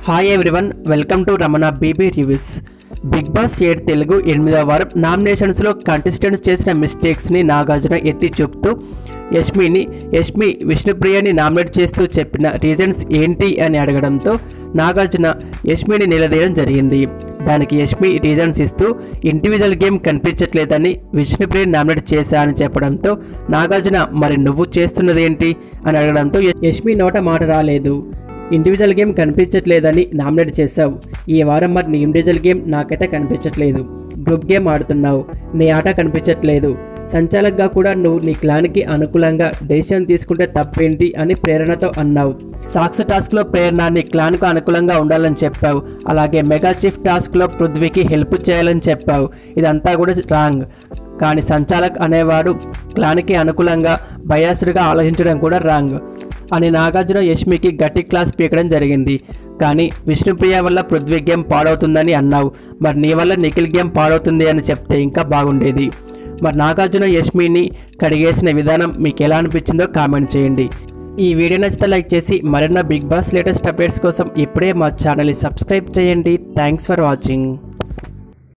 hi everyone welcome to Ramana BB reviews Bigg Boss eight Telugu ఎనిమిదవ వారం నామినేషన్స్లో contestants చేసిన మిస్టేక్స్ని నాగార్జున ఎత్తి చూపుతూ యష్మిని యష్మి విష్ణుప్రియని నామినేట్ చేస్తూ చెప్పిన రీజన్స్ ఏంటి అని అడగడంతో నాగార్జున యష్మిని నిలదీయడం జరిగింది దానికి యష్మి రీజన్స్ ఇస్తూ ఇండివిజువల్ గేమ్ కనిపించట్లేదని విష్ణుప్రియని నామినేట్ చేశా అని చెప్పడంతో నాగార్జున మరి నువ్వు చేస్తున్నది ఏంటి అని అడగడంతో యష్మి నోట మాట రాలేదు ఇండివిజువల్ గేమ్ కనిపించట్లేదని నామినేట్ చేశావు ఈ వారం మరి నీ ఇండివిజువల్ గేమ్ నాకైతే కనిపించట్లేదు గ్రూప్ గేమ్ ఆడుతున్నావు నీ ఆట కనిపించట్లేదు సంచాలకుగా కూడా నువ్వు నీ క్లాన్కి అనుకూలంగా డెసిషన్ తీసుకుంటే తప్పేంటి అని ప్రేరణతో అన్నావు సాక్స్ టాస్క్లో ప్రేరణ నీ క్లాన్కు అనుకూలంగా ఉండాలని చెప్పావు అలాగే మెగా చీఫ్ టాస్క్లో పృథ్వీకి హెల్ప్ చేయాలని చెప్పావు ఇదంతా కూడా రాంగ్ కానీ సంచాలక్ అనేవాడు క్లాన్కి అనుకూలంగా బయాసుడిగా ఆలోచించడం కూడా రాంగ్ అని నాగార్జున యష్మికి గట్టి క్లాస్ పీకడం జరిగింది కానీ విష్ణుప్రియ వల్ల పృథ్వీ గేమ్ పాడవుతుందని అన్నావు మరి నీ వల్ల నిఖిల్ గేమ్ పాడవుతుంది అని చెప్తే ఇంకా బాగుండేది మరి నాగార్జున యష్మిని కడిగేసిన విధానం మీకు ఎలా అనిపించిందో కామెంట్ చేయండి ఈ వీడియో నచ్చితే లైక్ చేసి మరిన్న బిగ్ బాస్ లేటెస్ట్ అప్డేట్స్ కోసం ఇప్పుడే మా ఛానల్ని సబ్స్క్రైబ్ చేయండి థ్యాంక్స్ ఫర్ వాచింగ్